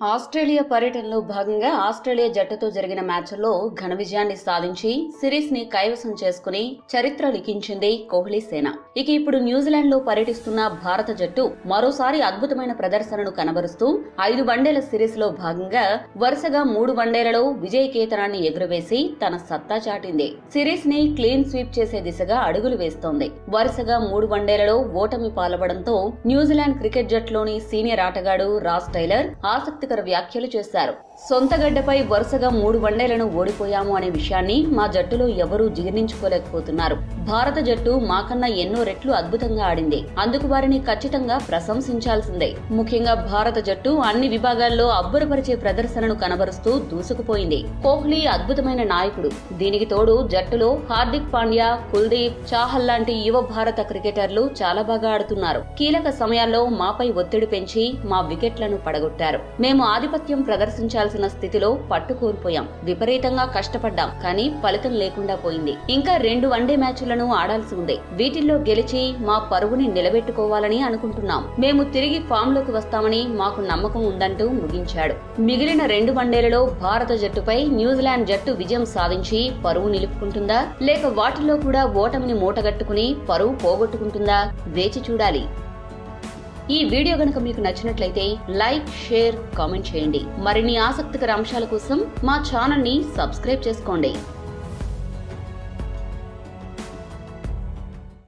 Australia పర్యటనలో భాగంగా Australia జట్టుతో జరిగిన మ్యాచ్ల్లో ఘన విజయాన్ని సాధించి సిరీస్ ని కైవసం చేసుకుని చరిత్ర లిఖించింది కోహ్లీ సేన ఇక ఇప్పుడు న్యూజిలాండ్ లో పర్యటిస్తున్న భారత జట్టు మరోసారి అద్భుతమైన ప్రదర్శనను కనబరుస్తూ ఐదు వన్డేల సిరీస్ లో భాగంగా వరుసగా మూడు వన్డేలలో విజయ కేతనాన్ని ఎగురవేసి తన సత్తా చాటింది సిరీస్ ని క్లీన్ స్వీప్ చేసే దిశగా అడుగులు వేస్తోంది వరుసగా మూడు వన్డేలలో ఓటమి పాల్పడంతో న్యూజిలాండ్ క్రికెట్ జట్టులోని సీనియర్ ఆటగాడు రాస్ టైలర్ ఆసక్తికర వ్యాఖ్యలు చేశారు సొంత గడ్డపై వరుసగా మూడు వన్డేలను ఓడిపోయాము అనే విషయాన్ని మా జట్టులో ఎవరూ జీర్ణించుకోలేకపోతున్నారు భారత జట్టు మాకన్నా ఎన్నో రెట్లు అద్భుతంగా ఆడింది అందుకు వారిని ఖచ్చితంగా ప్రశంసించాల్సిందే ముఖ్యంగా భారత జట్టు అన్ని విభాగాల్లో అబ్బురపరిచే ప్రదర్శనను కనబరుస్తూ దూసుకుపోయింది కోహ్లీ అద్భుతమైన నాయకుడు దీనికి తోడు జట్టులో హార్దిక్ పాండ్యా కుల్దీప్ చాహల్ లాంటి యువ భారత క్రికెటర్లు చాలా బాగా ఆడుతున్నారు కీలక సమయాల్లో మాపై ఒత్తిడి పెంచి మా వికెట్లను పడగొట్టారు మేము ఆధిపత్యం ప్రదర్శించాల్సిన స్థితిలో పట్టు కోల్పోయాం విపరీతంగా కష్టపడ్డాం కానీ ఫలితం లేకుండా పోయింది ఇంకా రెండు వన్డే మ్యాచ్లను ఆడాల్సి ఉంది వీటిల్లో గెలిచి మా పరువుని నిలబెట్టుకోవాలని అనుకుంటున్నాం మేము తిరిగి ఫామ్ లోకి వస్తామని మాకు నమ్మకం ఉందంటూ ముగించాడు మిగిలిన రెండు వన్డేలలో భారత జట్టుపై న్యూజిలాండ్ జట్టు విజయం సాధించి పరువు నిలుపుకుంటుందా లేక వాటిల్లో కూడా ఓటమిని మూటగట్టుకుని పరువు పోగొట్టుకుంటుందా వేచి చూడాలి ఈ వీడియో గనుక మీకు నచ్చినట్లయితే లైక్ షేర్ కామెంట్ చేయండి మరిన్ని ఆసక్తికర అంశాల కోసం మా ఛానల్ ని సబ్స్క్రైబ్ చేసుకోండి